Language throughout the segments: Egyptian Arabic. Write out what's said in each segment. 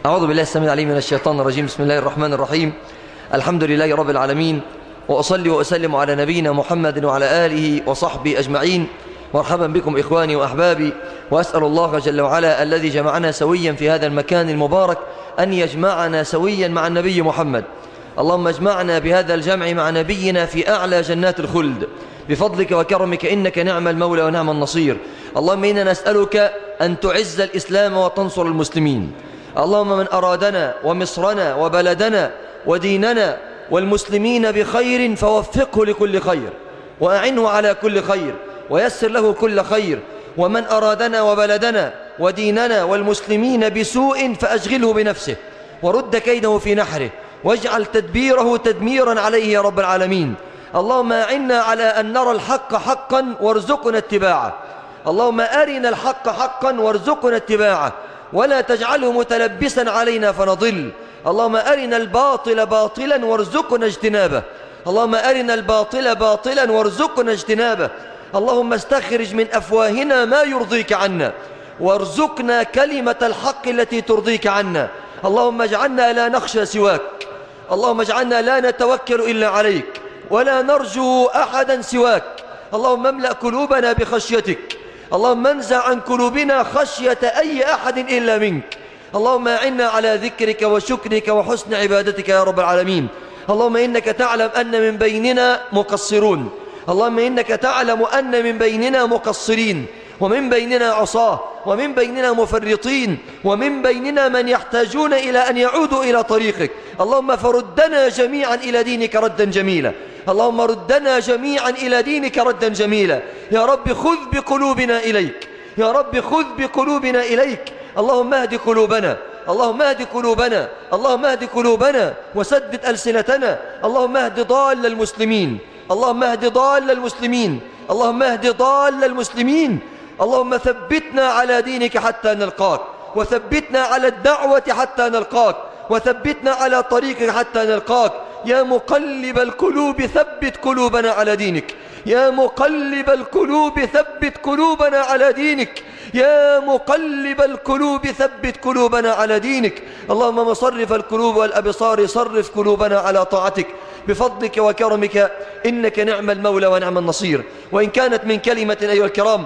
أعوذ بالله السميع العليم من الشيطان الرجيم بسم الله الرحمن الرحيم الحمد لله رب العالمين وأصلي وأسلم على نبينا محمد وعلى آله وصحبه أجمعين مرحبا بكم إخواني وأحبابي وأسأل الله جل وعلا الذي جمعنا سويا في هذا المكان المبارك أن يجمعنا سويا مع النبي محمد اللهم اجمعنا بهذا الجمع مع نبينا في أعلى جنات الخلد بفضلك وكرمك إنك نعم المولى ونعم النصير اللهم إنا نسألك أن تعز الإسلام وتنصر المسلمين اللهم من أرادنا ومصرنا وبلدنا وديننا والمسلمين بخير فوفقه لكل خير وأعنه على كل خير ويسر له كل خير ومن أرادنا وبلدنا وديننا والمسلمين بسوء فأشغله بنفسه ورد كيده في نحره واجعل تدبيره تدميرا عليه يا رب العالمين اللهم أعنا على أن نرى الحق حقا وارزقنا اتباعه اللهم أرنا الحق حقا وارزقنا اتباعه ولا تجعله متلبسا علينا فنضل اللهم أرنا الباطل باطلا وارزقنا اجتنابه اللهم أرنا الباطل باطلا وارزقنا اجتنابه اللهم استخرج من أفواهنا ما يرضيك عنا وارزقنا كلمة الحق التي ترضيك عنا اللهم اجعلنا لا نخشى سواك اللهم اجعلنا لا نتوكل إلا عليك ولا نرجو أحدا سواك اللهم املأ قلوبنا بخشيتك اللهم انزع عن قلوبنا خشية أي أحد إلا منك اللهم أعنا على ذكرك وشكرك وحسن عبادتك يا رب العالمين اللهم إنك تعلم أن من بيننا مقصرون اللهم إنك تعلم أن من بيننا مقصرين ومن بيننا عصاه ومن بيننا مفرطين ومن بيننا من يحتاجون إلى أن يعودوا إلى طريقك اللهم فردنا جميعا إلى دينك ردا جميلا اللهم ردنا جميعا إلى دينك ردا جميلا يا رب خذ بقلوبنا إليك يا رب خذ بقلوبنا إليك اللهم اهد قلوبنا اللهم اهد قلوبنا اللهم اهد قلوبنا وسدد ألسنتنا اللهم اهد ضال المسلمين اللهم اهد ضال المسلمين اللهم اهد ضال المسلمين اللهم ثبتنا على دينك حتى نلقاك وثبتنا على الدعوة حتى نلقاك وثبتنا على طريقك حتى نلقاك يا مقلب القلوب ثبت قلوبنا على دينك يا مقلب القلوب ثبت قلوبنا على دينك يا مقلب القلوب ثبت قلوبنا على دينك اللهم مصرف القلوب والأبصار صرف قلوبنا على طاعتك بفضلك وكرمك إنك نعم المولى ونعم النصير وإن كانت من كلمة أيها الكرام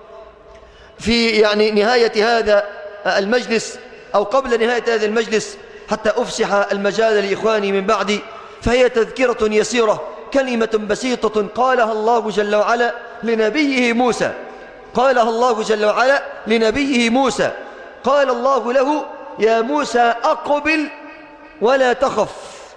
في يعني نهاية هذا المجلس أو قبل نهاية هذا المجلس حتى أفسح المجال لإخواني من بعدي فهي تذكرة يسيرة كلمة بسيطة قالها الله جل وعلا لنبيه موسى قالها الله جل وعلا لنبيه موسى قال الله له يا موسى أقبل ولا تخف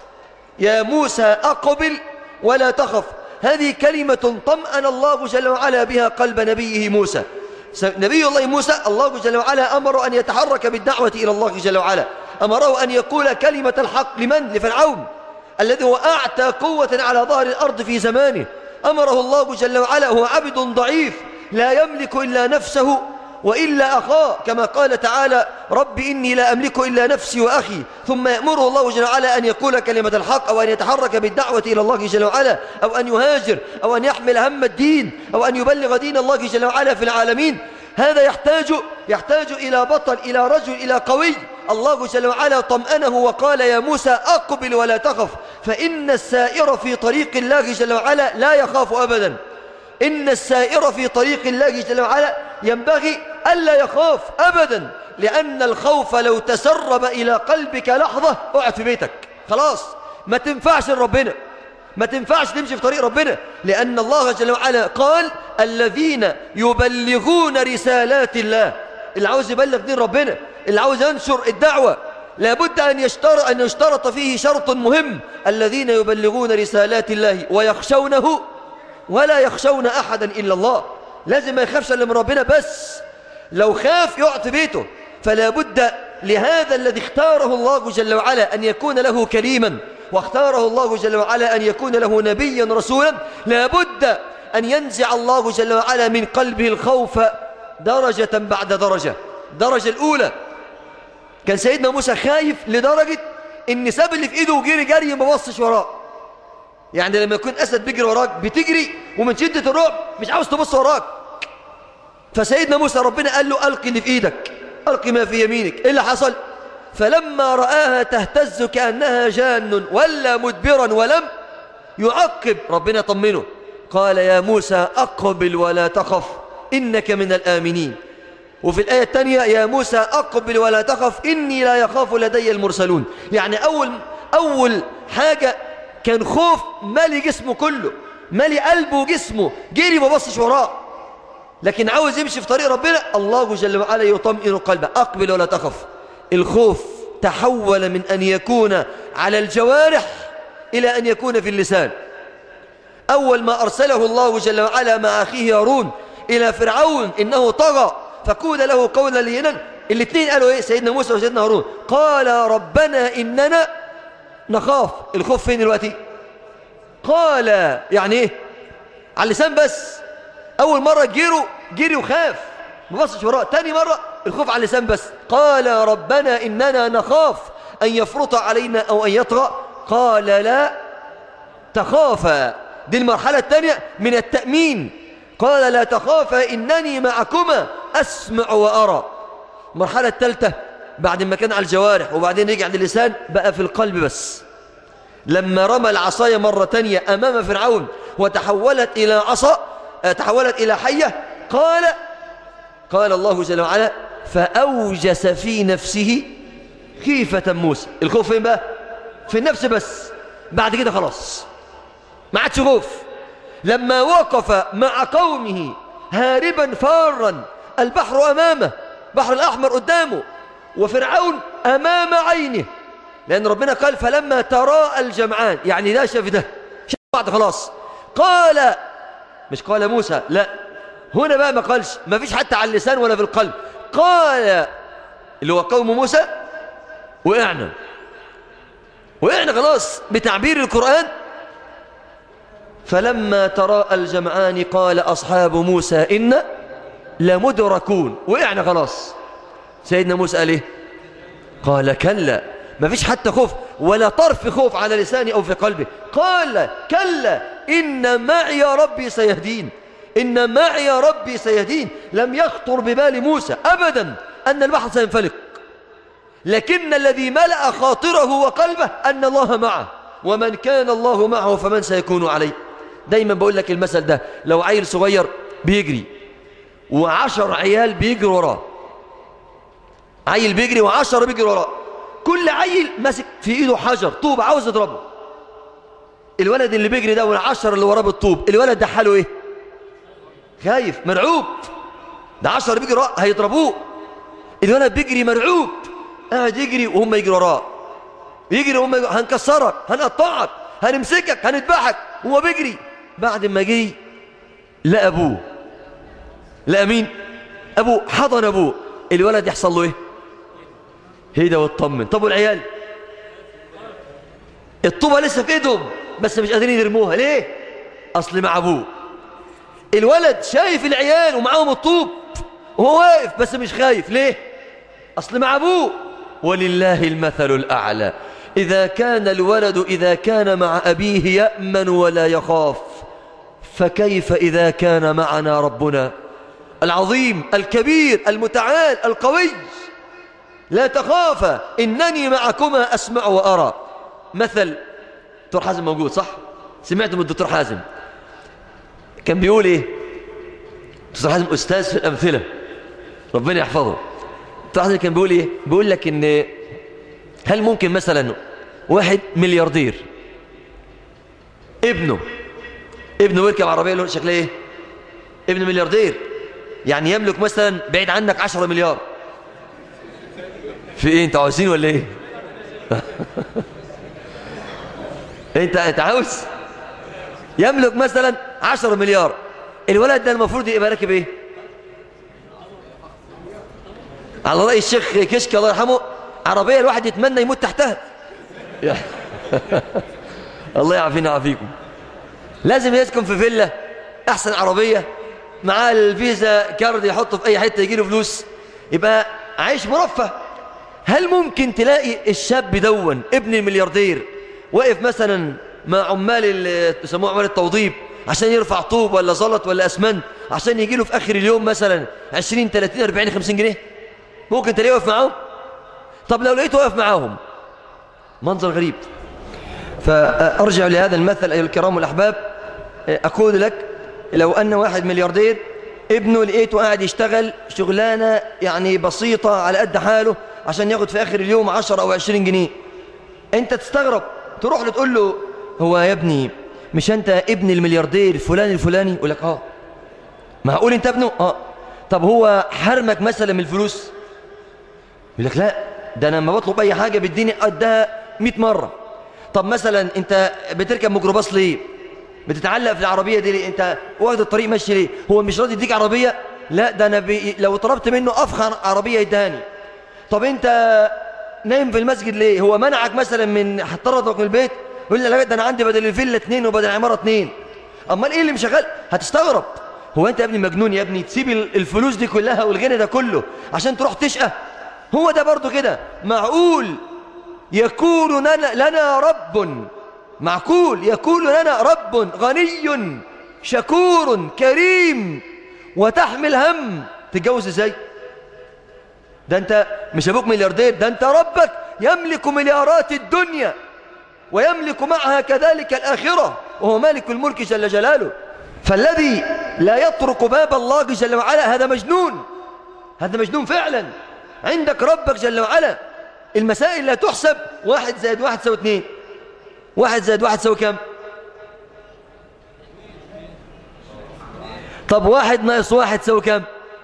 يا موسى أقبل ولا تخف هذه كلمة طمأن الله جل وعلا بها قلب نبيه موسى نبي الله موسى الله جل وعلا أمر أن يتحرك بالدعوة إلى الله جل وعلا أمره أن يقول كلمة الحق لمن؟ لفرعون الذي هو أعتى قوة على ظهر الأرض في زمانه أمره الله جل وعلا هو عبد ضعيف لا يملك إلا نفسه وإلا أخاه كما قال تعالى رب إني لا أملك إلا نفسي وأخي ثم يأمره الله جل وعلا أن يقول كلمة الحق أو أن يتحرك بالدعوة إلى الله جل وعلا أو أن يهاجر أو أن يحمل هم الدين أو أن يبلغ دين الله جل وعلا في العالمين هذا يحتاج يحتاج إلى بطل إلى رجل إلى قوي الله جل وعلا طمأنه وقال يا موسى أقبل ولا تخف فإن السائر في طريق الله جل وعلا لا يخاف أبدا إن السائر في طريق الله جل وعلا ينبغي ألا يخاف أبدا لأن الخوف لو تسرب إلى قلبك لحظة اقعد في بيتك خلاص ما تنفعش لربنا ما تنفعش تمشي في طريق ربنا لأن الله جل وعلا قال الذين يبلغون رسالات الله اللي عاوز يبلغ دين ربنا اللي عاوز ينشر الدعوة لابد أن يشترط, أن يشترط فيه شرط مهم الذين يبلغون رسالات الله ويخشونه ولا يخشون أحدا إلا الله لازم ما يخافش إلا من ربنا بس لو خاف يقعد في بيته فلا بد لهذا الذي اختاره الله جل وعلا أن يكون له كريما واختاره الله جل وعلا أن يكون له نبيا رسولا لا بد أن ينزع الله جل وعلا من قلبه الخوف درجة بعد درجة درجة الأولى كان سيدنا موسى خايف لدرجة إن ساب اللي في إيده وجري جري ما بصش وراه يعني لما يكون أسد بيجري وراك بتجري ومن شدة الرعب مش عاوز تبص وراك فسيدنا موسى ربنا قال له ألقي اللي في إيدك ألقي ما في يمينك إيه اللي حصل فلما رآها تهتز كأنها جان ولا مدبرا ولم يعقب ربنا طمنه قال يا موسى أقبل ولا تخف إنك من الآمنين وفي الآية الثانية يا موسى أقبل ولا تخف إني لا يخاف لدي المرسلون يعني أول, أول حاجة كان خوف مالي جسمه كله مالي قلبه وجسمه جري ما بصش وراه لكن عاوز يمشي في طريق ربنا الله جل وعلا يطمئن قلبه أقبل ولا تخف الخوف تحول من أن يكون على الجوارح إلى أن يكون في اللسان أول ما أرسله الله جل وعلا مع أخيه هارون إلى فرعون إنه طغى فقول له قولا لينا الاثنين قالوا إيه سيدنا موسى وسيدنا هارون قال ربنا إننا نخاف الخوف فين دلوقتي قال يعني إيه على اللسان بس أول مرة جيروا جري وخاف ما بصش وراه تاني مرة الخوف على اللسان بس قال ربنا إننا نخاف أن يفرط علينا أو أن يطغى قال لا تخافا دي المرحلة الثانية من التأمين قال لا تخافا إنني معكما أسمع وأرى المرحلة الثالثة بعد ما كان على الجوارح وبعدين رجع للسان بقى في القلب بس لما رمى العصاية مرة تانية أمام فرعون وتحولت إلى عصا تحولت إلى حية قال قال الله جل وعلا فأوجس في نفسه خيفة موسى الخوف فين بقى في النفس بس بعد كده خلاص ما عادش خوف لما وقف مع قومه هاربا فارا البحر أمامه بحر الأحمر قدامه وفرعون أمام عينه لأن ربنا قال فلما تراءى الجمعان يعني ده شاف ده شاف بعض خلاص قال مش قال موسى لا هنا بقى ما قالش ما فيش حتى على اللسان ولا في القلب قال اللي هو قوم موسى وقعنا وقعنا خلاص بتعبير القرآن فلما تراءى الجمعان قال أصحاب موسى إن لمدركون وقعنا خلاص سيدنا موسى قال إيه قال كلا ما فيش حتى خوف ولا طرف خوف على لساني أو في قلبي قال كلا إن معي ربي سيهدين إن معي ربي سيهدين لم يخطر ببال موسى أبدا أن البحر سينفلق لكن الذي ملأ خاطره وقلبه أن الله معه ومن كان الله معه فمن سيكون عليه دايما بقول لك المثل ده لو عيل صغير بيجري وعشر عيال بيجروا وراه عيل بيجري وعشر بيجري وراه كل عيل ماسك في ايده حجر طوب عاوز يضربه الولد اللي بيجري ده والعشر اللي وراه بالطوب الولد ده حاله ايه خايف مرعوب ده عشر بيجري وراه هيضربوه الولد بيجري مرعوب قاعد يجري وهم يجروا وراه يجري وهم يجروا. هنكسرك هنقطعك هنمسكك هنذبحك هو بيجري بعد ما جري لقى ابوه لقى مين ابوه حضن ابوه الولد يحصل له ايه هيدا واطمن طب والعيال الطوبه لسه في ايدهم بس مش قادرين يرموها ليه اصل مع ابوه الولد شايف العيال ومعاهم الطوب وهو واقف بس مش خايف ليه اصل مع ابوه ولله المثل الاعلى اذا كان الولد اذا كان مع ابيه يامن ولا يخاف فكيف اذا كان معنا ربنا العظيم الكبير المتعال القوي لا تخافا إنني معكما أسمع وأرى مثل دكتور حازم موجود صح سمعت من الدكتور حازم كان بيقول إيه دكتور حازم أستاذ في الأمثلة ربنا يحفظه دكتور حازم كان بيقول إيه بيقول لك إن هل ممكن مثلا واحد ملياردير ابنه ابنه يركب عربية له شكلها إيه ابن ملياردير يعني يملك مثلا بعيد عنك عشرة مليار في ايه انت عاوزين ولا ايه انت انت عاوز يملك مثلا عشرة مليار الولد ده المفروض يبقى راكب ايه على رأي الشيخ كشك الله يرحمه عربية الواحد يتمنى يموت تحتها الله يعافينا ويعافيكم لازم يسكن في فيلا احسن عربية معاه الفيزا كارد يحطه في اي حتة يجيله فلوس يبقى عايش مرفه هل ممكن تلاقي الشاب دون ابن الملياردير واقف مثلا مع عمال اللي بيسموه عمال التوضيب عشان يرفع طوب ولا زلط ولا اسمنت عشان يجي له في اخر اليوم مثلا 20 30 40 50 جنيه ممكن تلاقيه واقف معاهم طب لو لقيته واقف معاهم منظر غريب فأرجع لهذا المثل أيها الكرام والأحباب أقول لك لو أن واحد ملياردير ابنه لقيته قاعد يشتغل شغلانة يعني بسيطة على قد حاله عشان ياخد في آخر اليوم 10 أو 20 جنيه أنت تستغرب تروح له تقول له هو يا ابني مش أنت ابن الملياردير فلان الفلاني يقول لك آه معقول أنت ابنه آه طب هو حرمك مثلا من الفلوس يقول لك لا ده أنا لما بطلب أي حاجة بيديني قدها 100 مرة طب مثلا أنت بتركب ميكروباص ليه بتتعلق في العربية دي ليه انت واخد الطريق ماشي ليه هو مش راضي يديك عربية لا ده انا بي... لو طلبت منه افخر عربية يدهاني طب انت نايم في المسجد ليه هو منعك مثلا من طردك من البيت يقول لي لا ده انا عندي بدل الفيلا اتنين وبدل العمارة اتنين امال ايه اللي مشغل هتستغرب هو انت يا ابني مجنون يا ابني تسيب الفلوس دي كلها والغنى ده كله عشان تروح تشقى هو ده برضو كده معقول يكون لنا, لنا رب معقول يكون لنا رب غني شكور كريم وتحمل هم تتجوز ازاي ده انت مش ابوك ملياردير ده انت ربك يملك مليارات الدنيا ويملك معها كذلك الآخرة وهو مالك الملك جل جلاله فالذي لا يطرق باب الله جل وعلا هذا مجنون هذا مجنون فعلا عندك ربك جل وعلا المسائل لا تحسب واحد زائد واحد سوى اثنين واحد زائد واحد سوى كم طب واحد ناقص واحد سوى كم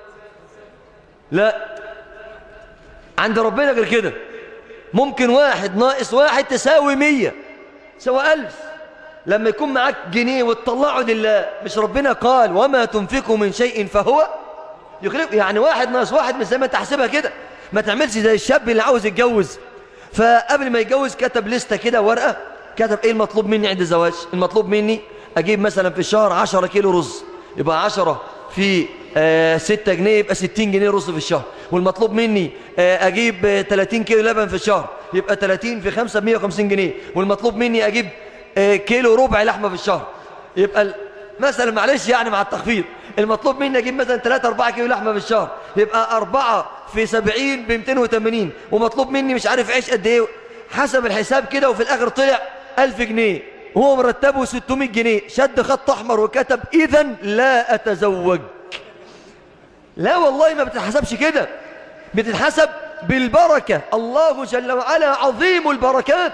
لا عند ربنا غير كده ممكن واحد ناقص واحد تساوي مية سوى ألف لما يكون معك جنيه وتطلعه لله مش ربنا قال وما تنفقوا من شيء فهو يخلق يعني واحد ناقص واحد مش زي ما تحسبها كده ما تعملش زي الشاب اللي عاوز يتجوز فقبل ما يتجوز كتب لستة كده ورقة كتب ايه المطلوب مني عند الزواج المطلوب مني اجيب مثلا في الشهر 10 كيلو رز يبقى 10 في آه 6 جنيه يبقى 60 جنيه رز في الشهر والمطلوب مني آه اجيب آه 30 كيلو لبن في الشهر يبقى 30 في 5 ب 150 جنيه والمطلوب مني اجيب آه كيلو ربع لحمه في الشهر يبقى مثلا معلش يعني مع التخفيض المطلوب مني اجيب مثلا 3 4 كيلو لحمه في الشهر يبقى 4 في 70 ب 280 ومطلوب مني مش عارف عيش قد ايه حسب الحساب كده وفي الاخر طلع 1000 جنيه وهو مرتبه 600 جنيه شد خط احمر وكتب اذا لا اتزوج لا والله ما بتتحسبش كده بتتحسب بالبركة الله جل وعلا عظيم البركات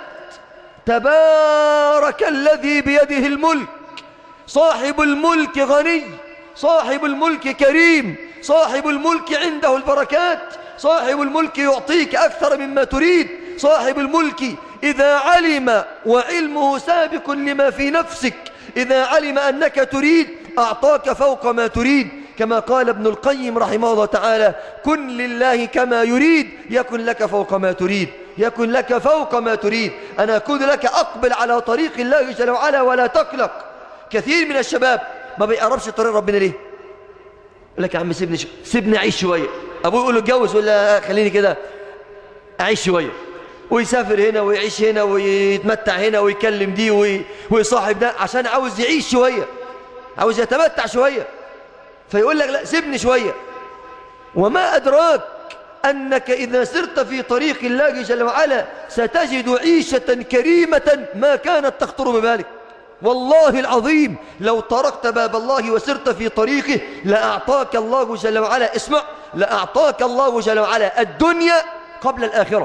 تبارك الذي بيده الملك صاحب الملك غني صاحب الملك كريم صاحب الملك عنده البركات صاحب الملك يعطيك أكثر مما تريد صاحب الملك إذا علم وعلمه سابق لما في نفسك إذا علم أنك تريد أعطاك فوق ما تريد كما قال ابن القيم رحمه الله تعالى كن لله كما يريد يكن لك فوق ما تريد يكن لك فوق ما تريد أنا أكون لك أقبل على طريق الله جل وعلا ولا تقلق كثير من الشباب ما بيقربش طريق ربنا ليه يقول لك يا عم سيبني شو... سيبني أعيش شوية أبوه يقول له اتجوز ولا خليني كده أعيش شوية ويسافر هنا ويعيش هنا ويتمتع هنا ويكلم دي وي... ويصاحب ده عشان عاوز يعيش شوية عاوز يتمتع شوية فيقول لك لا سيبني شوية وما أدراك أنك إذا سرت في طريق الله جل وعلا ستجد عيشة كريمة ما كانت تخطر ببالك والله العظيم لو طرقت باب الله وسرت في طريقه لأعطاك الله جل وعلا اسمع لأعطاك الله جل وعلا الدنيا قبل الآخرة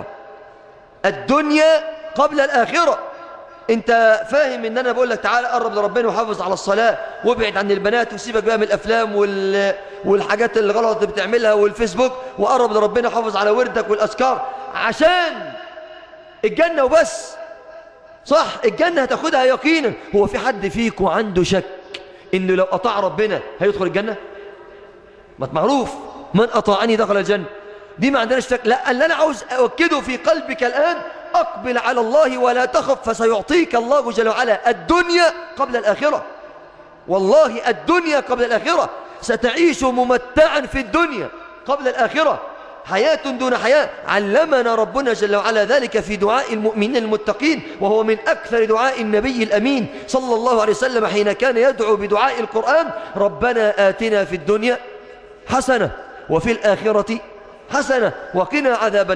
الدنيا قبل الآخرة انت فاهم ان انا بقول لك تعالى قرب لربنا وحافظ على الصلاة وابعد عن البنات وسيبك بقى من الافلام وال... والحاجات اللي غلط اللي بتعملها والفيسبوك وقرب لربنا وحافظ على وردك والاذكار عشان الجنة وبس صح الجنة هتاخدها يقينا هو في حد فيكم عنده شك انه لو اطاع ربنا هيدخل الجنة ما معروف من اطاعني دخل الجنة دي ما عندناش شك لا اللي انا عاوز اؤكده في قلبك الان أقبل على الله ولا تخف فسيعطيك الله جل وعلا الدنيا قبل الآخرة والله الدنيا قبل الآخرة ستعيش ممتعا في الدنيا قبل الآخرة حياة دون حياة علمنا ربنا جل وعلا ذلك في دعاء المؤمنين المتقين وهو من أكثر دعاء النبي الأمين صلى الله عليه وسلم حين كان يدعو بدعاء القرآن ربنا آتنا في الدنيا حسنة وفي الآخرة حسنة وقنا عذاب النار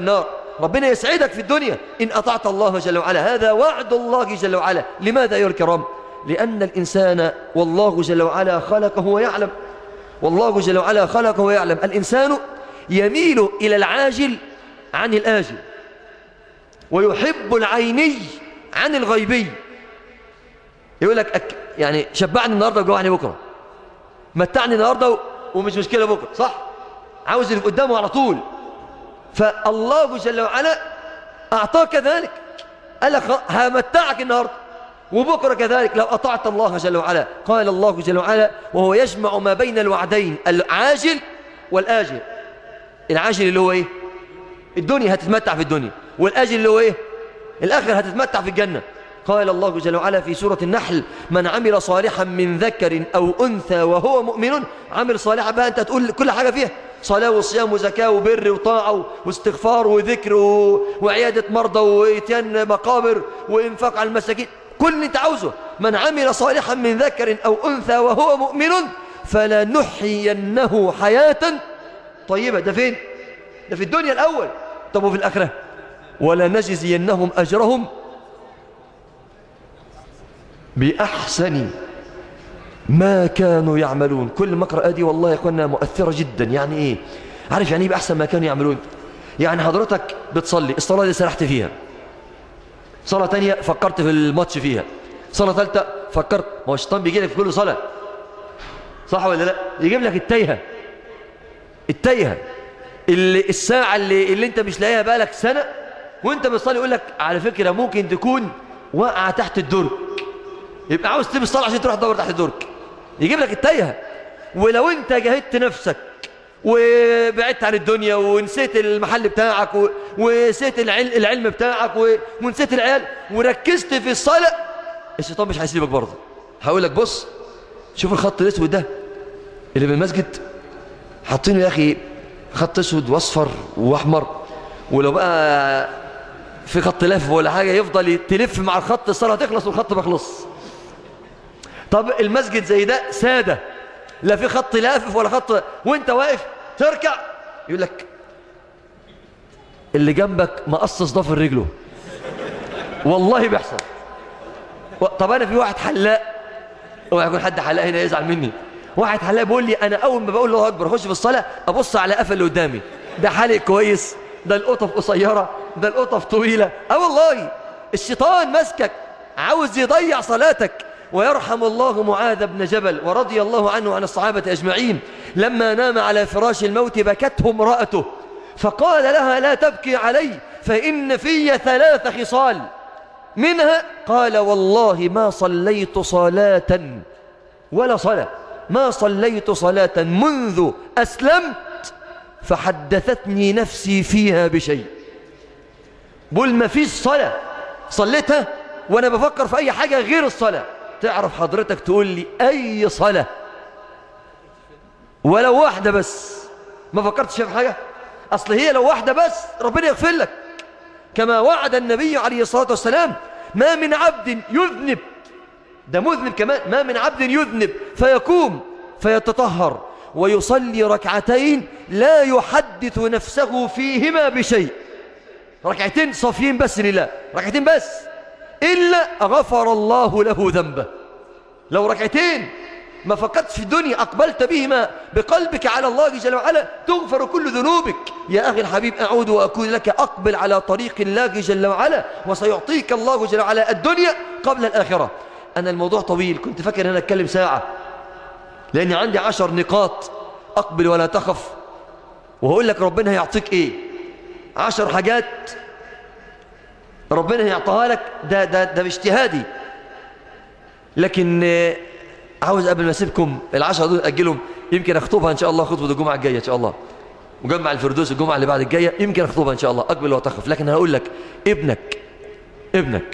ربنا يسعدك في الدنيا إن أطعت الله جل وعلا هذا وعد الله جل وعلا لماذا أيها الكرام لأن الإنسان والله جل وعلا خلقه ويعلم والله جل وعلا خلقه ويعلم الإنسان يميل إلى العاجل عن الآجل ويحب العيني عن الغيبي يقول لك أك... يعني شبعني النهاردة وجوعني بكرة متعني النهاردة ومش مشكلة بكرة صح عاوز اللي قدامه على طول فالله جل وعلا أعطاك ذلك قال لك همتعك النهاردة وبكرة كذلك لو أطعت الله جل وعلا قال الله جل وعلا وهو يجمع ما بين الوعدين العاجل والآجل العاجل اللي هو إيه الدنيا هتتمتع في الدنيا والآجل اللي هو إيه الآخر هتتمتع في الجنة قال الله جل وعلا في سورة النحل من عمل صالحا من ذكر أو أنثى وهو مؤمن عمل صالحا بقى أنت تقول كل حاجة فيها صلاة وصيام وزكاة وبر وطاعة واستغفار وذكر وعيادة مرضى وإتيان مقابر وإنفاق على المساكين كل اللي انت عاوزه من عمل صالحا من ذكر أو أنثى وهو مؤمن فلنحيينه حياة طيبة ده فين؟ ده في الدنيا الأول طب وفي الآخرة ولنجزينهم أجرهم بأحسن ما كانوا يعملون كل مقرأة دي والله يا أخوانا مؤثرة جدا يعني إيه عارف يعني إيه بأحسن ما كانوا يعملون يعني حضرتك بتصلي الصلاة دي سرحت فيها صلاة تانية فكرت في الماتش فيها صلاة ثالثة فكرت ما هو الشيطان بيجي لك في كل صلاة صح ولا لا يجيب لك التايهة التايهة اللي الساعة اللي, اللي انت مش لاقيها بالك سنة وانت بتصلي يقول لك على فكرة ممكن تكون واقعة تحت الدرج يبقى عاوز تسيب الصلاة عشان تروح تدور تحت الدرج يجيب لك التايهة ولو انت جاهدت نفسك وبعدت عن الدنيا ونسيت المحل بتاعك ونسيت العلم بتاعك ونسيت العيال وركزت في الصلاة الشيطان مش هيسيبك برضه هقول لك بص شوف الخط الاسود ده اللي في المسجد حاطينه يا اخي خط اسود واصفر واحمر ولو بقى في خط لف ولا حاجه يفضل تلف مع الخط الصلاه تخلص والخط ما خلص طب المسجد زي ده ساده لا في خط لافف ولا خط وانت واقف تركع يقول لك اللي جنبك مقصص ضفر رجله والله بيحصل طب انا في واحد حلاق اوعى يكون حد حلاق هنا يزعل مني واحد حلاق بيقول لي انا اول ما بقول الله اكبر اخش في الصلاه ابص على قفا اللي قدامي ده حالق كويس ده القطف قصيره ده القطف طويله اه والله الشيطان ماسكك عاوز يضيع صلاتك ويرحم الله معاذ بن جبل ورضي الله عنه عن الصحابة أجمعين لما نام على فراش الموت بكته امرأته فقال لها لا تبكي علي فإن في ثلاث خصال منها قال والله ما صليت صلاة ولا صلاة ما صليت صلاة منذ أسلمت فحدثتني نفسي فيها بشيء بقول ما فيش صلاة صليتها وأنا بفكر في أي حاجة غير الصلاة تعرف حضرتك تقول لي أي صلاة ولو واحدة بس ما فكرتش في حاجة أصل هي لو واحدة بس ربنا يغفر لك كما وعد النبي عليه الصلاة والسلام ما من عبد يذنب ده مذنب كمان ما من عبد يذنب فيقوم فيتطهر ويصلي ركعتين لا يحدث نفسه فيهما بشيء ركعتين صافيين بس لله ركعتين بس إلا غفر الله له ذنبه لو ركعتين ما فقدت في الدنيا أقبلت بهما بقلبك على الله جل وعلا تغفر كل ذنوبك يا أخي الحبيب أعود وأقول لك أقبل على طريق الله جل وعلا وسيعطيك الله جل وعلا الدنيا قبل الآخرة أنا الموضوع طويل كنت فاكر أن أنا أتكلم ساعة لأني عندي عشر نقاط أقبل ولا تخف وهقول لك ربنا هيعطيك إيه عشر حاجات ربنا هيعطيها لك ده, ده, ده باجتهادي لكن عاوز قبل ما اسيبكم العشرة دول أجلهم يمكن أخطبها إن شاء الله خطبة الجمعة الجاية إن شاء الله وجمع الفردوس الجمعة اللي بعد الجاية يمكن أخطبها إن شاء الله أقبل وتخف لكن هقول لك ابنك ابنك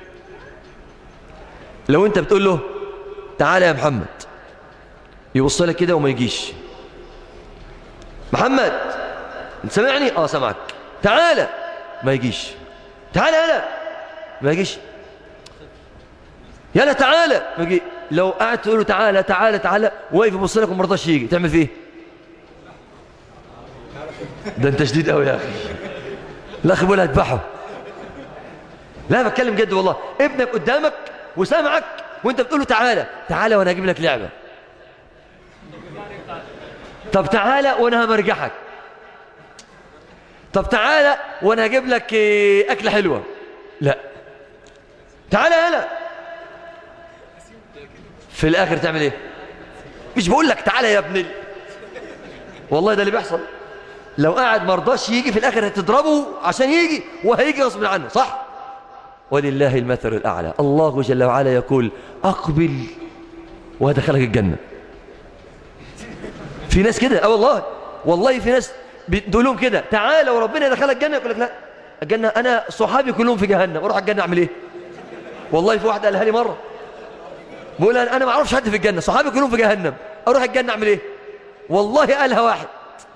لو أنت بتقول له تعالى يا محمد يبص لك كده وما يجيش محمد انت سامعني اه سامعك تعالى ما يجيش تعالى يلا ما يجيش يلا تعالى ما يجي لو قعدت تقول له تعالى تعالى تعالى واقف يبص لك وما رضاش يجي تعمل فيه ده انت شديد قوي يا اخي الاخ بيقول هذبحه لا بتكلم جد والله ابنك قدامك وسامعك وانت بتقول له تعالى تعالى وانا اجيب لك لعبه طب تعالى وانا همرجحك طب تعالى وانا اجيب لك إيه، اكله حلوه لا تعالى يلا في الاخر تعمل ايه مش بقول لك تعالى يا ابن ال... والله ده اللي بيحصل لو قاعد مرضاش يجي في الاخر هتضربه عشان يجي وهيجي غصب عنه صح ولله المثل الاعلى الله جل وعلا يقول اقبل وهدخلك الجنه في ناس كده اه والله والله في ناس بتقول لهم كده تعالى وربنا يدخلك الجنه يقول لك لا الجنه انا صحابي كلهم في جهنم اروح الجنه اعمل ايه والله في واحد قالها لي مره بقول انا ما اعرفش حد في الجنه صحابي كلهم في جهنم اروح الجنه اعمل ايه والله قالها واحد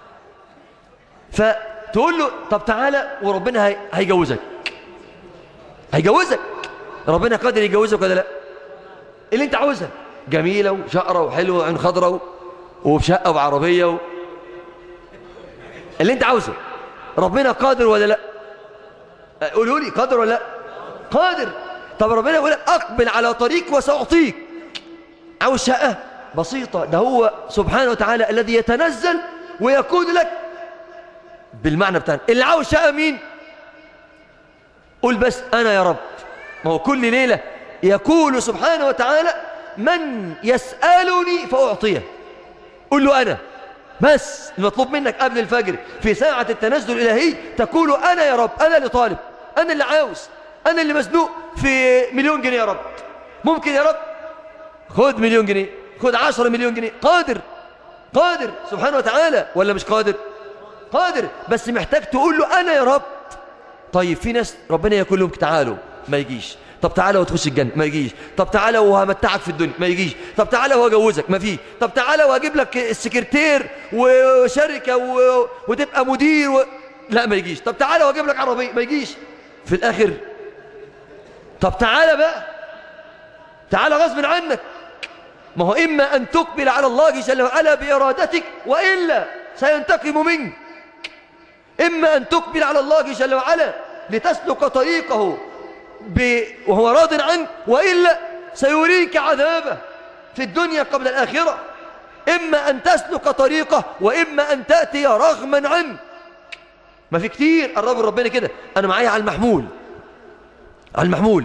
فتقول له طب تعالى وربنا هي... هيجوزك هيجوزك ربنا قادر يجوزك ولا لا اللي انت عاوزها جميله وشقره وحلوه وعين خضراء وبشقه وعربيه و... اللي انت عاوزه ربنا قادر ولا لا قولوا لي قادر ولا لا قادر طب ربنا يقول لك اقبل على طريق وساعطيك عاوز شقه بسيطه ده هو سبحانه وتعالى الذي يتنزل ويكون لك بالمعنى بتاعنا اللي عاوز شقه مين قول بس انا يا رب ما هو كل ليله يقول سبحانه وتعالى من يسالني فاعطيه قول له انا بس المطلوب منك قبل الفجر في ساعة التنزل الإلهي تقول أنا يا رب أنا اللي طالب أنا اللي عاوز أنا اللي مزنوق في مليون جنيه يا رب ممكن يا رب خد مليون جنيه خد عشرة مليون جنيه قادر قادر سبحانه وتعالى ولا مش قادر قادر بس محتاج تقول له أنا يا رب طيب في ناس ربنا يقول لهم تعالوا ما يجيش طب تعالى وتخش الجنة ما يجيش طب تعالى وهمتعك في الدنيا ما يجيش طب تعالى وهجوزك ما فيه طب تعالى وهجيب لك السكرتير وشركة و... وتبقى مدير و... لا ما يجيش طب تعالى وهجيب لك عربية ما يجيش في الآخر طب تعالى بقى تعالى غصب عنك ما هو إما أن تقبل على الله جل وعلا بإرادتك وإلا سينتقم منك إما أن تقبل على الله جل وعلا لتسلك طريقه ب... وهو راض عنك وإلا سيريك عذابه في الدنيا قبل الآخرة إما أن تسلك طريقه وإما أن تأتي رغما عنك ما في كتير قربوا ربنا كده أنا معايا على المحمول على المحمول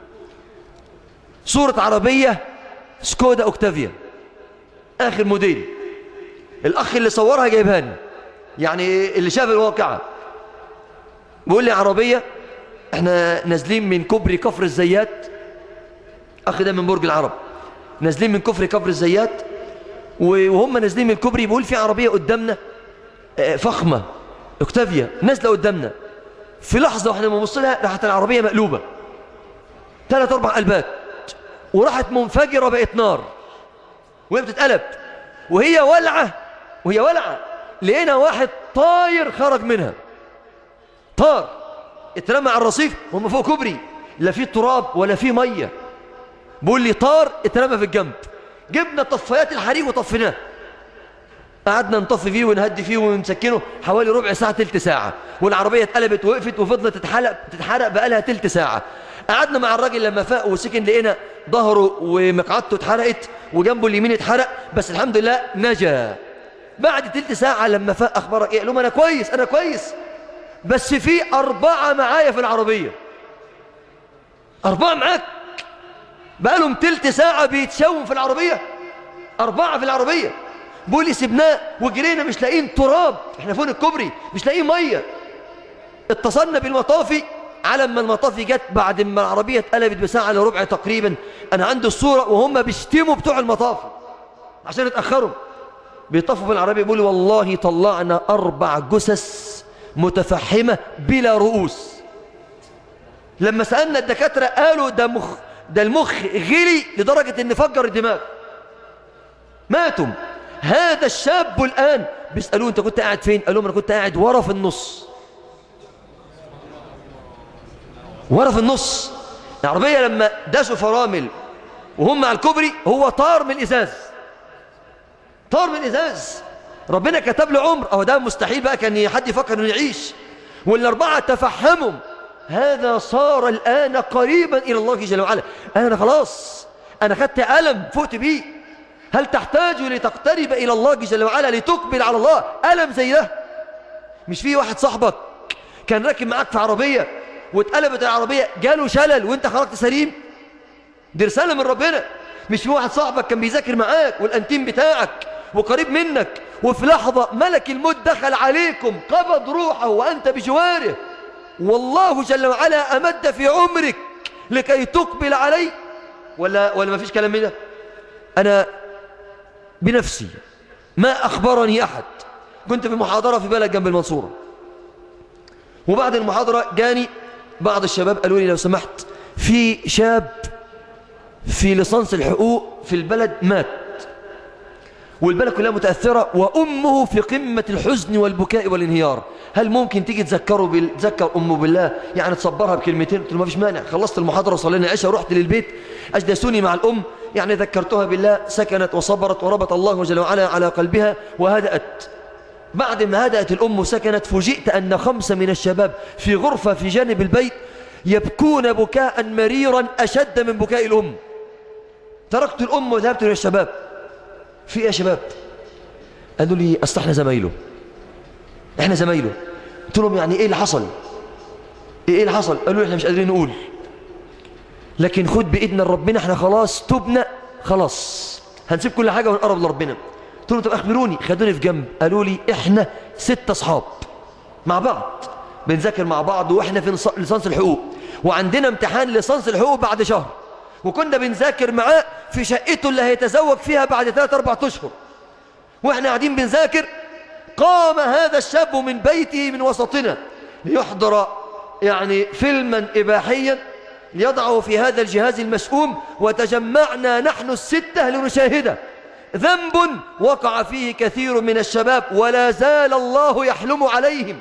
صورة عربية سكودا أوكتافيا آخر موديل الأخ اللي صورها جايبها لي يعني اللي شاف الواقعة بيقول لي عربية احنا نازلين من كوبري كفر الزيات اخ ده من برج العرب نازلين من كفر كفر الزيات وهم نازلين من الكوبري بيقول في عربية قدامنا فخمة اكتافيا نازلة قدامنا في لحظة واحنا بنبص لها راحت العربية مقلوبة ثلاث اربع قلبات وراحت منفجرة بقت نار وهي بتتقلب وهي ولعة وهي ولعة لقينا واحد طاير خرج منها طار اترمى على الرصيف وهم فوق كوبري لا في تراب ولا في ميه بيقول لي طار اترمى في الجنب جبنا طفايات الحريق وطفيناه قعدنا نطفي فيه ونهدي فيه ونسكنه حوالي ربع ساعة تلت ساعة والعربية اتقلبت وقفت وفضلت تتحرق تتحرق بقالها تلت ساعة قعدنا مع الراجل لما فاق وسكن لقينا ظهره ومقعدته اتحرقت وجنبه اليمين اتحرق بس الحمد لله نجا بعد تلت ساعة لما فاق أخبارك إيه قال لهم أنا كويس أنا كويس بس في أربعة معايا في العربية أربعة معاك بقالهم تلت ساعة بيتشوم في العربية أربعة في العربية بولي سبناه وجرينا مش لاقيين تراب احنا فوق الكوبري مش لاقيين مية اتصلنا بالمطافي على ما المطافي جت بعد ما العربية اتقلبت بساعة الا ربع تقريبا أنا عندي الصورة وهم بيشتموا بتوع المطافي عشان اتأخروا بيطفوا في العربية بيقولوا والله طلعنا أربع جثث متفحمة بلا رؤوس لما سألنا الدكاترة قالوا ده مخ ده المخ غلي لدرجة ان فجر الدماغ ماتوا هذا الشاب الآن بيسألوه انت كنت قاعد فين قال لهم انا كنت قاعد ورا في النص ورا في النص العربية لما داسوا فرامل وهم على الكوبري هو طار من الإزاز طار من الإزاز ربنا كتب له عمر أهو ده مستحيل بقى كان حد يفكر انه يعيش والأربعة تفهموا هذا صار الآن قريبا إلى الله جل وعلا أنا خلاص أنا خدت ألم فوت بيه هل تحتاج لتقترب إلى الله جل وعلا لتقبل على الله ألم زي ده مش في واحد صاحبك كان راكب معاك في عربية واتقلبت العربية جاله شلل وانت خرجت سليم دي رسالة من ربنا مش في واحد صاحبك كان بيذاكر معاك والأنتيم بتاعك وقريب منك وفي لحظة ملك الموت دخل عليكم قبض روحه وأنت بجواره والله جل وعلا أمد في عمرك لكي تقبل عليه ولا, ولا ما فيش كلام من ده أنا بنفسي ما أخبرني أحد كنت في محاضرة في بلد جنب المنصورة وبعد المحاضرة جاني بعض الشباب قالوا لي لو سمحت في شاب في لصنص الحقوق في البلد مات والبلد كلها متأثرة وأمه في قمة الحزن والبكاء والانهيار هل ممكن تيجي تذكره بال... تذكر أمه بالله يعني تصبرها بكلمتين قلت له ما فيش مانع خلصت المحاضرة وصلينا العشاء ورحت للبيت أجلسوني مع الأم يعني ذكرتها بالله سكنت وصبرت وربط الله جل وعلا على قلبها وهدأت بعد ما هدأت الأم وسكنت فوجئت أن خمسة من الشباب في غرفة في جانب البيت يبكون بكاء مريرا أشد من بكاء الأم تركت الأم وذهبت إلى الشباب في إيه يا شباب قالوا لي أصل احنا زمايله احنا زمايله قلت لهم يعني ايه اللي حصل ايه اللي حصل قالوا لي احنا مش قادرين نقول لكن خد بإذن ربنا احنا خلاص تبنا خلاص هنسيب كل حاجة ونقرب لربنا قلت لهم طب اخبروني خدوني في جنب قالوا لي احنا ست اصحاب مع بعض بنذاكر مع بعض واحنا في لصنص الحقوق وعندنا امتحان لصنص الحقوق بعد شهر وكنا بنذاكر معاه في شقته اللي هيتزوج فيها بعد ثلاثة أربعة أشهر وإحنا قاعدين بنذاكر قام هذا الشاب من بيته من وسطنا ليحضر يعني فيلما إباحيا ليضعه في هذا الجهاز المسؤوم وتجمعنا نحن الستة لنشاهده ذنب وقع فيه كثير من الشباب ولا زال الله يحلم عليهم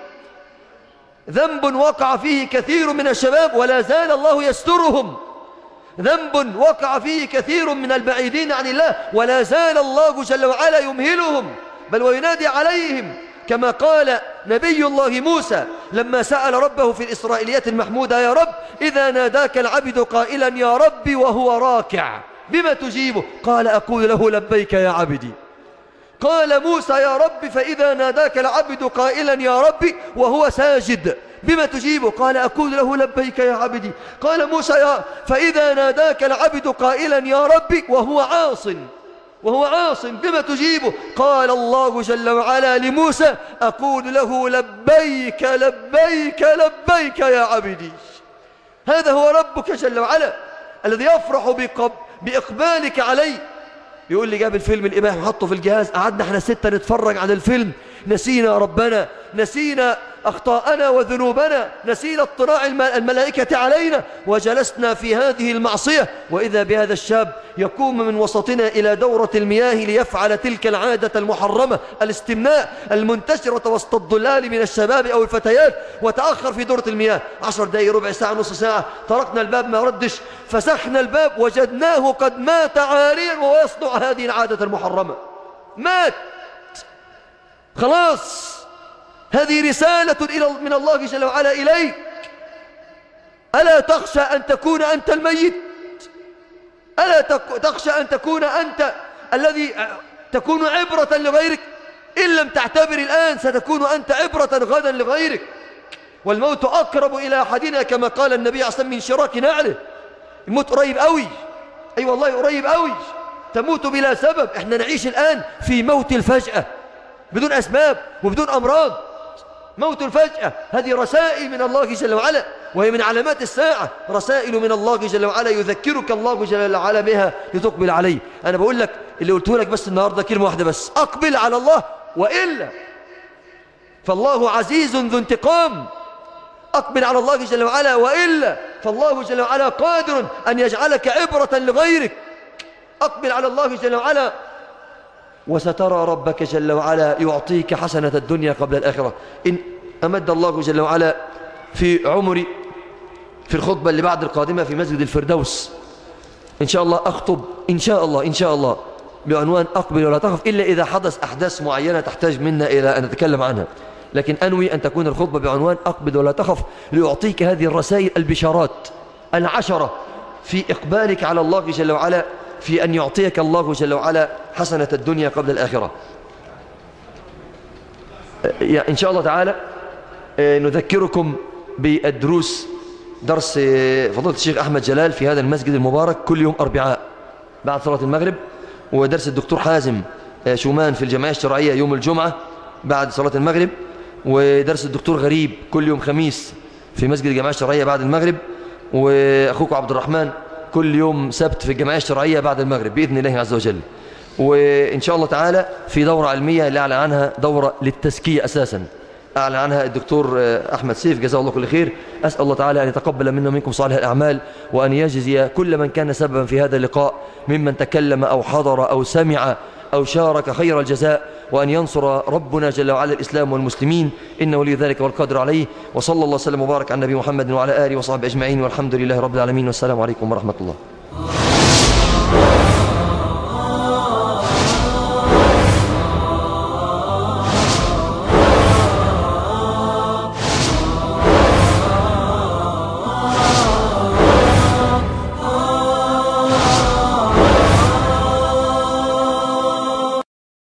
ذنب وقع فيه كثير من الشباب ولا زال الله يسترهم ذنب وقع فيه كثير من البعيدين عن الله ولا زال الله جل وعلا يمهلهم بل وينادي عليهم كما قال نبي الله موسى لما سأل ربه في الإسرائيليات المحمودة يا رب إذا ناداك العبد قائلا يا ربي وهو راكع بما تجيبه قال أقول له لبيك يا عبدي قال موسى يا رب فإذا ناداك العبد قائلا يا ربي وهو ساجد بما تجيبه قال أقول له لبيك يا عبدي قال موسى يا فإذا ناداك العبد قائلا يا ربي وهو عاص وهو عاص بما تجيبه قال الله جل وعلا لموسى أقول له لبيك لبيك لبيك يا عبدي هذا هو ربك جل وعلا الذي يفرح بإقبالك عليه يقول لي جاب الفيلم الإباحي وحطه في الجهاز قعدنا احنا ستة نتفرج على الفيلم نسينا ربنا نسينا أخطاءنا وذنوبنا نسينا اطلاع الملائكة علينا وجلسنا في هذه المعصية وإذا بهذا الشاب يقوم من وسطنا إلى دورة المياه ليفعل تلك العادة المحرمة الاستمناء المنتشرة وسط الضلال من الشباب أو الفتيات وتأخر في دورة المياه عشر دقائق ربع ساعة نص ساعة تركنا الباب ما ردش فسخنا الباب وجدناه قد مات عاريا وهو يصنع هذه العادة المحرمة مات خلاص هذه رسالة من الله جل وعلا إليك ألا تخشى أن تكون أنت الميت ألا تخشى أن تكون أنت الذي تكون عبرة لغيرك إن لم تعتبر الآن ستكون أنت عبرة غدا لغيرك والموت أقرب إلى أحدنا كما قال النبي عليه من شراك نعله الموت قريب قوي أي أيوة والله قريب قوي تموت بلا سبب احنا نعيش الآن في موت الفجأة بدون أسباب وبدون أمراض موت الفجأة هذه رسائل من الله جل وعلا وهي من علامات الساعة رسائل من الله جل وعلا يذكرك الله جل وعلا بها لتقبل عليه أنا بقول لك اللي قلته لك بس النهاردة كلمة واحدة بس أقبل على الله وإلا فالله عزيز ذو انتقام أقبل على الله جل وعلا وإلا فالله جل وعلا قادر أن يجعلك عبرة لغيرك أقبل على الله جل وعلا وسترى ربك جل وعلا يعطيك حسنة الدنيا قبل الآخرة إن أمد الله جل وعلا في عمري في الخطبة اللي بعد القادمة في مسجد الفردوس إن شاء الله أخطب إن شاء الله إن شاء الله بعنوان أقبل ولا تخف إلا إذا حدث أحداث معينة تحتاج منا إلى أن نتكلم عنها لكن أنوي أن تكون الخطبة بعنوان أقبض ولا تخف لأعطيك هذه الرسائل البشارات العشرة في إقبالك على الله جل وعلا في أن يعطيك الله جل وعلا حسنة الدنيا قبل الآخرة إن شاء الله تعالى نذكركم بالدروس درس فضيلة الشيخ أحمد جلال في هذا المسجد المبارك كل يوم أربعاء بعد صلاة المغرب ودرس الدكتور حازم شومان في الجمعية الشرعية يوم الجمعة بعد صلاة المغرب ودرس الدكتور غريب كل يوم خميس في مسجد الجمعية الشرعية بعد المغرب وأخوكم عبد الرحمن كل يوم سبت في الجمعية الشرعية بعد المغرب بإذن الله عز وجل وإن شاء الله تعالى في دورة علمية اللي أعلن عنها دورة للتزكية أساسا أعلن عنها الدكتور أحمد سيف جزاه الله كل خير أسأل الله تعالى أن يتقبل منا ومنكم صالح الأعمال وأن يجزي كل من كان سببا في هذا اللقاء ممن تكلم أو حضر أو سمع أو شارك خير الجزاء وأن ينصر ربنا جل وعلا الإسلام والمسلمين إنه ولي ذلك والقادر عليه وصلى الله وسلم وبارك على النبي محمد وعلى آله وصحبه أجمعين والحمد لله رب العالمين والسلام عليكم ورحمة الله